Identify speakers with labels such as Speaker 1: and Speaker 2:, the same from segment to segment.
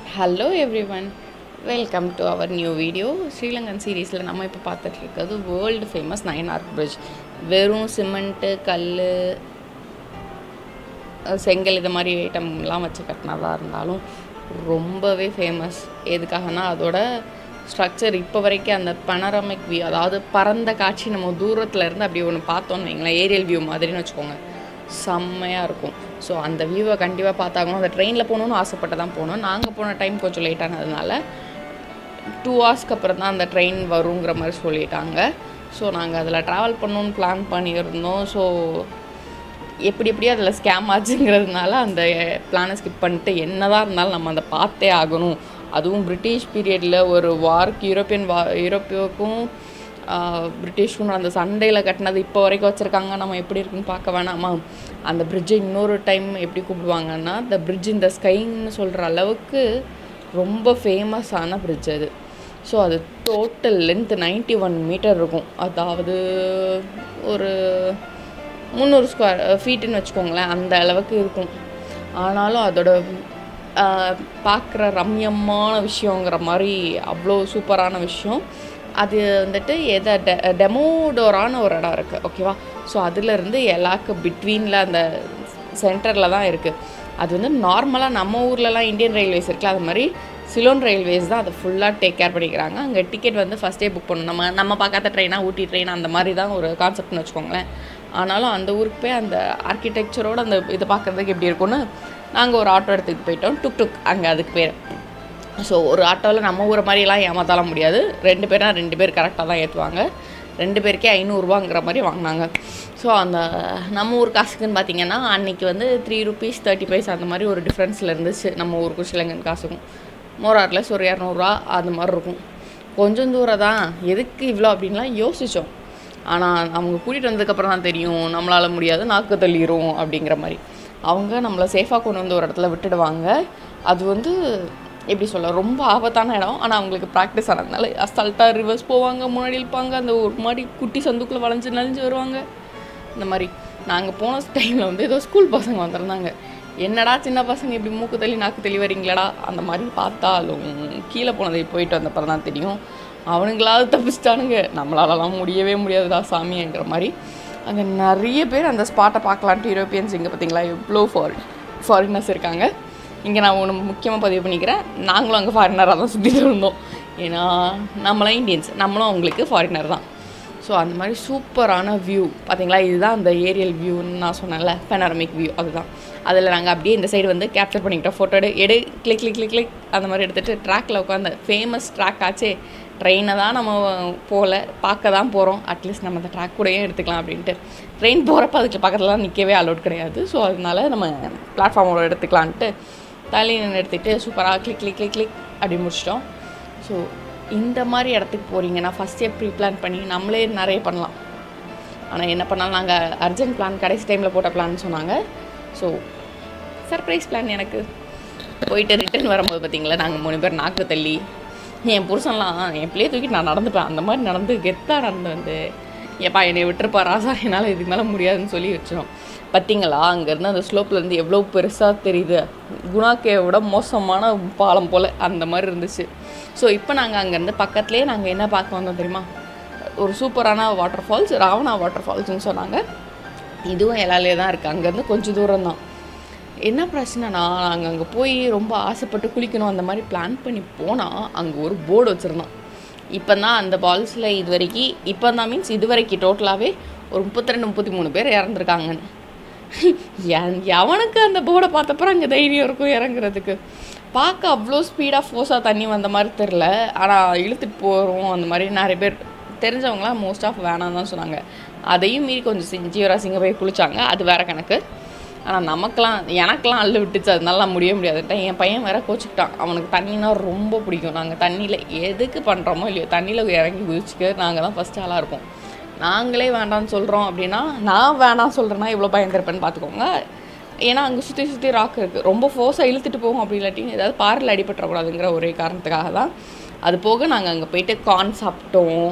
Speaker 1: hello every one welcome to our new video Sri Lankan சீரீஸில் நம்ம இப்போ பார்த்துட்டு இருக்கிறது வேர்ல்டு ஃபேமஸ் நயனார் பிரிட்ஜ் வெறும் சிமெண்ட்டு கல் செங்கல் இது மாதிரி ஐட்டம்லாம் வச்சு கட்டினதாக இருந்தாலும் ரொம்பவே ஃபேமஸ் எதுக்காகனா அதோட ஸ்ட்ரக்சர் இப்போ வரைக்கும் அந்த பனரமிக் வியூ அதாவது பறந்த காட்சி நம்ம தூரத்தில் இருந்து அப்படி ஒன்று பார்த்தோன்னு வைங்களேன் ஏரியல் வியூ மாதிரின்னு வச்சுக்கோங்க செம்மையாக இருக்கும் ஸோ அந்த வியூவை கண்டிப்பாக பார்த்தாகணும் அந்த ட்ரெயினில் போகணுன்னு ஆசைப்பட்டு தான் போனோம் நாங்கள் போன டைம் கொஞ்சம் லேட்டானதுனால டூ ஹவர்ஸ்க்கு அப்புறம் தான் அந்த ட்ரெயின் வருங்கிற மாதிரி சொல்லிட்டாங்க ஸோ நாங்கள் அதில் ட்ராவல் பண்ணணும்னு பிளான் பண்ணியிருந்தோம் ஸோ எப்படி எப்படியோ அதில் ஸ்கேம் ஆச்சுங்கிறதுனால அந்த பிளானை ஸ்கிப் பண்ணிட்டு என்னதான் இருந்தாலும் நம்ம அதை பார்த்தே ஆகணும் அதுவும் பிரிட்டிஷ் பீரியடில் ஒரு வார்க்கு யூரோப்பியன் வா யூரோப்பியோக்கும் பிரிட்டிஷ்க்கும் அந்த சண்டையில் கட்டினது இப்போ வரைக்கும் வச்சுருக்காங்க நம்ம எப்படி இருக்குன்னு பார்க்க வேணாமா அந்த பிரிட்ஜை இன்னொரு டைம் எப்படி கூப்பிடுவாங்கன்னா த பிரிட்ஜ் இந்த ஸ்கைன்னு சொல்கிற அளவுக்கு ரொம்ப ஃபேமஸான பிரிட்ஜ் அது ஸோ அது total length ninety one metre இருக்கும் அதாவது ஒரு முந்நூறு ஸ்கொயர் ஃபீட்டுன்னு வச்சுக்கோங்களேன் அந்த அளவுக்கு இருக்கும் ஆனாலும் அதோட பார்க்குற ரம்யமான விஷயங்கிற மாதிரி அவ்வளோ சூப்பரான விஷயம் அது வந்துட்டு எதை டெ டெமோடோரான ஒரு இடம் இருக்குது ஓகேவா ஸோ அதுலேருந்து எல்லாக்கு பிட்வீனில் அந்த சென்டரில் தான் இருக்குது அது வந்து நார்மலாக நம்ம ஊர்லலாம் இந்தியன் ரயில்வேஸ் இருக்குல்ல அது மாதிரி சிலோன் ரயில்வேஸ் தான் அதை ஃபுல்லாக டேக் கேர் பண்ணிக்கிறாங்க அங்கே டிக்கெட் வந்து ஃபஸ்ட்டே புக் பண்ணணும் நம்ம நம்ம பார்க்காத ட்ரெயினாக ஊட்டி ட்ரெயின் அந்த மாதிரி தான் ஒரு கான்செப்ட்னு வச்சுக்கோங்களேன் ஆனாலும் அந்த ஊருக்கு போய் அந்த ஆர்கிடெக்சரோட அந்த இதை பார்க்குறதுக்கு எப்படி இருக்கும்னு நாங்கள் ஒரு ஆட்டோ எடுத்துகிட்டு போயிட்டோம் டுக் டுக் அங்கே அதுக்கு பேர் ஸோ ஒரு ஆட்டோவில் நம்ம ஊரை மாதிரிலாம் ஏமாத்தால முடியாது ரெண்டு பேர்னா ரெண்டு பேர் கரெக்டாக தான் ஏற்றுவாங்க ரெண்டு பேருக்கே ஐநூறுரூவாங்கிற மாதிரி வாங்கினாங்க ஸோ அந்த நம்ம ஊர் காசுக்குன்னு பார்த்தீங்கன்னா அன்றைக்கி வந்து த்ரீ ருபீஸ் தேர்ட்டி பைஸ் அந்த மாதிரி ஒரு டிஃப்ரென்ஸில் இருந்துச்சு நம்ம ஊருக்கும் ஸ்ரீலங்கன் காசுக்கும் மோரார்லெஸ் ஒரு இரநூறுவா அந்த மாதிரி இருக்கும் கொஞ்சம் தூரம் தான் எதுக்கு இவ்வளோ அப்படின்லாம் யோசித்தோம் ஆனால் அவங்க கூட்டிகிட்டு வந்ததுக்கப்புறம் தான் தெரியும் நம்மளால் முடியாது நாக்கு தள்ளிரும் அப்படிங்கிற மாதிரி அவங்க நம்மளை சேஃபாக கொண்டு வந்து ஒரு இடத்துல விட்டுடுவாங்க அது வந்து எப்படி சொல்ல ரொம்ப ஆபத்தான இடம் ஆனால் அவங்களுக்கு ப்ராக்டிஸ் ஆனதுனால அசால்ட்டாக ரிவர்ஸ் போவாங்க முன்னாடி இருப்பாங்க அந்த ஒரு மாதிரி குட்டி சந்துக்குள்ளே வளைஞ்சு நலிஞ்சு வருவாங்க இந்த மாதிரி நாங்கள் போன டைமில் வந்து ஏதோ ஸ்கூல் பசங்க வந்திருந்தாங்க என்னடா சின்ன பசங்க இப்படி மூக்கு தள்ளி நாக்கு தள்ளி வரீங்களாடா அந்த மாதிரி பார்த்தாலும் கீழே போனதை போயிட்டு வந்தப்பறம் தான் தெரியும் அவனுங்களாவது தப்பிச்சிட்டானுங்க நம்மளாலலாம் முடியவே முடியாதுடா சாமிங்கிற மாதிரி அங்கே நிறைய பேர் அந்த ஸ்பாட்டை பார்க்கலான்ட்டு யூரோப்பியன்ஸ் இங்கே பார்த்தீங்களா எவ்வளோ ஃபாரின் ஃபாரினர்ஸ் இருக்காங்க இங்கே நான் ஒன்று முக்கியமாக பதிவு பண்ணிக்கிறேன் நாங்களும் அங்கே ஃபாரினராக தான் சுற்றிட்டு இருந்தோம் ஏன்னா நம்மளாம் இந்தியன்ஸ் நம்மளும் அவங்களுக்கு ஃபாரினர் தான் ஸோ அந்த மாதிரி சூப்பரான வியூ பார்த்தீங்களா இதுதான் அந்த ஏரியல் வியூன்னு நான் சொன்னேன்ல பெனரமிக் வியூ அதுதான் அதில் நாங்கள் அப்படியே இந்த சைடு வந்து கேப்சர் பண்ணிக்கிட்டோம் ஃபோட்டோ எடு எடு கிளிக் கிளிக் கிளிக் கிளிக் அந்த மாதிரி எடுத்துகிட்டு ட்ராக்கில் உட்காந்து ஃபேமஸ் ட்ராக் ஆச்சே ட்ரெயினை தான் நம்ம போகல பார்க்க தான் போகிறோம் அட்லீஸ்ட் நம்ம அந்த ட்ராக் கூடயே எடுத்துக்கலாம் அப்படின்ட்டு ட்ரெயின் போகிறப்ப அதுக்கு பக்கத்துலலாம் நிற்கவே அலோட் கிடையாது ஸோ அதனால நம்ம பிளாட்ஃபார்மோட எடுத்துக்கலான்ட்டு தள்ளி நின்று எடுத்துகிட்டு சூப்பராக கிளிக் கிளிக் கிளிக் கிளிக் அப்படி முடிச்சிட்டோம் ஸோ இந்த மாதிரி இடத்துக்கு போகிறீங்கன்னா ஃபஸ்ட்டே ப்ரீ பிளான் பண்ணி நம்மளே நிறைய பண்ணலாம் ஆனால் என்ன பண்ணாலும் நாங்கள் அர்ஜென்ட் பிளான் கடைசி டைமில் போட்ட பிளான் சொன்னாங்க ஸோ சர்ப்ரைஸ் பிளான் எனக்கு போயிட்டு ரிட்டர்ன் வரும்போது பார்த்தீங்களா நாங்கள் மூணு பேர் நாக்கு தள்ளி என் புருஷன்லாம் என் பிள்ளையை தூக்கிட்டு நான் நடந்துப்பேன் அந்த மாதிரி நடந்து கெத்தாக நடந்து வந்து ஏப்பா என்னை விட்டுருப்பா ராசா என்னால் இதுக்கு மேலே முடியாதுன்னு சொல்லி வச்சோம் பார்த்தீங்களா அங்கேருந்து அந்த ஸ்லோப்லேருந்து எவ்வளோ பெருசாக தெரியுது குணாக்கே விட மோசமான பாலம் போல் அந்த மாதிரி இருந்துச்சு ஸோ இப்போ நாங்கள் அங்கேருந்து பக்கத்துலேயே நாங்கள் என்ன பார்க்க வந்தோம் தெரியுமா ஒரு சூப்பரான வாட்டர் ஃபால்ஸ் ராவணா வாட்டர் ஃபால்ஸ்னு சொன்னாங்க இதுவும் எல்லாலே தான் இருக்குது அங்கேருந்து கொஞ்சம் தூரம் தான் என்ன பிரச்சனைனா நாங்கள் அங்கே போய் ரொம்ப ஆசைப்பட்டு குளிக்கணும் அந்த மாதிரி பிளான் பண்ணி போனால் அங்கே ஒரு போர்டு வச்சுருந்தோம் இப்போ தான் அந்த பால்ஸில் இது வரைக்கும் இப்போ தான் மீன்ஸ் இது வரைக்கும் டோட்டலாகவே ஒரு முப்பத்தி ரெண்டு முப்பத்தி மூணு பேர் இறந்துருக்காங்கன்னு எவனுக்கு அந்த போர்டை பார்த்தப்பறம் அங்கே தைரியம் இருக்கும் இறங்குறதுக்கு பார்க்க அவ்வளோ ஸ்பீடாக ஃபோர்ஸாக தண்ணி வந்த மாதிரி தெரில ஆனால் இழுத்துட்டு போகிறோம் அந்த மாதிரி நிறைய பேர் தெரிஞ்சவங்களாம் மோஸ்ட் ஆஃப் வேணாம் தான் சொன்னாங்க அதையும் மீறி கொஞ்சம் ஜீவராசிங்க போய் குளித்தாங்க அது வேறு கணக்கு ஆனால் நமக்கெலாம் எனக்கெலாம் அள்ளு விட்டுச்சு அதனால நான் முடிய முடியாதுட்டா என் பையன் வேற கோச்சிக்கிட்டான் அவனுக்கு தண்ணினா ரொம்ப பிடிக்கும் நாங்கள் தண்ணியில் எதுக்கு பண்ணுறோமோ இல்லையோ தண்ணியில் இறங்கி குதிச்சுக்க நாங்கள் தான் ஃபஸ்ட் ஆளாக இருப்போம் நாங்களே வேண்டாம்னு சொல்கிறோம் அப்படின்னா நான் வேணாம் சொல்கிறேன்னா இவ்வளோ பயந்துருப்பேன்னு பார்த்துக்கோங்க ஏன்னா அங்கே சுற்றி சுற்றி ராக் இருக்குது ரொம்ப ஃபோர்ஸாக இழுத்துட்டு போகும் அப்படி இல்லாட்டி ஏதாவது பாறையில் அடிபட்டுறக்கூடாதுங்கிற ஒரே காரணத்துக்காக தான் அது போக நாங்கள் அங்கே போயிட்டு கார்ன் சாப்பிட்டோம்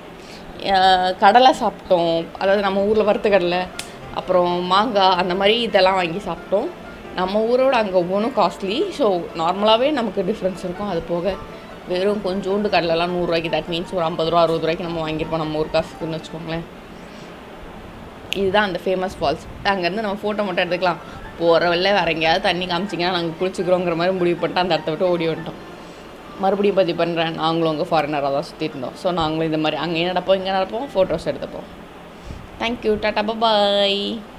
Speaker 1: கடலை சாப்பிட்டோம் அதாவது நம்ம ஊரில் வறுத்த கடலை அப்புறம் மாங்காய் அந்த மாதிரி இதெல்லாம் வாங்கி சாப்பிட்டோம் நம்ம ஊரோட அங்கே ஒவ்வொன்றும் காஸ்ட்லி ஸோ நார்மலாகவே நமக்கு டிஃப்ரென்ஸ் இருக்கும் அது போக வெறும் கொஞ்சோண்டு கடலெல்லாம் நூறுரூவாய்க்கு தட் மீன்ஸ் ஒரு ஐம்பது ரூபா அறுபது ரூபாய்க்கு நம்ம வாங்கியிருப்போம் நம்ம ஊர் காசுக்குன்னு வச்சுக்கோங்களேன் இதுதான் அந்த ஃபேமஸ் ஃபால்ஸ் அங்கேருந்து நம்ம ஃபோட்டோ மட்டும் எடுத்துக்கலாம் போகிற வழில வேறு எங்கேயாவது தண்ணி காமிச்சிங்கன்னா நாங்கள் குளிச்சுக்கிறோங்கிற மாதிரி முடிவு பண்ணிட்டு அந்த இடத்த விட்டு ஓடி வந்துட்டோம் மறுபடியும் பதிவு பண்ணுறேன் நாங்களும் உங்கள் ஃபாரினராக தான் சுற்றிட்டு இருந்தோம் ஸோ நாங்களும் இந்த மாதிரி அங்கேயே நடப்போம் இங்கே நடப்போம் ஃபோட்டோஸ் எடுத்துப்போம் தேங்க்யூ டாட்டா பாய்